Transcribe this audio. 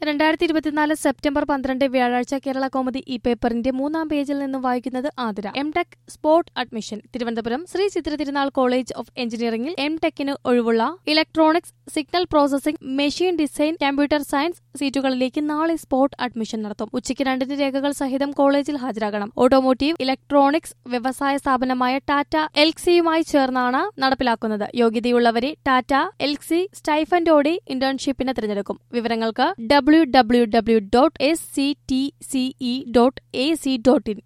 രണ്ടായിരത്തി ഇരുപത്തിനാല് സെപ്റ്റംബർ പന്ത്രണ്ട് വ്യാഴാഴ്ച കേരള കോമഡി ഈ പേപ്പറിന്റെ മൂന്നാം പേജിൽ നിന്നും വായിക്കുന്നത് Athira M tech spot admission Thiruvananthapuram Sree Chitra Thirunal college of എഞ്ചിനീയറിംഗിൽ എം ടെക്കിന് ഒഴിവുള്ള electronics signal processing machine design computer science സീറ്റുകളിലേക്ക് നാളെ സ്പോട്ട് അഡ്മിഷൻ നടത്തും ഉച്ചയ്ക്ക് രണ്ടിന് രേഖകൾ സഹിതം കോളേജിൽ ഹാജരാകണം ഓട്ടോമോട്ടീവ് ഇലക്ട്രോണിക്സ് വ്യവസായ സ്ഥാപനമായ ടാറ്റ എൽക്സിയുമായി ചേർന്നാണ് നടപ്പിലാക്കുന്നത് യോഗ്യതയുള്ളവരെ ടാറ്റ എൽക്സി സ്റ്റൈഫൻഡോടെ ഇന്റേൺഷിപ്പിന് തിരഞ്ഞെടുക്കും വിവരങ്ങൾക്ക് W W W dot S C T CE dot A C dot in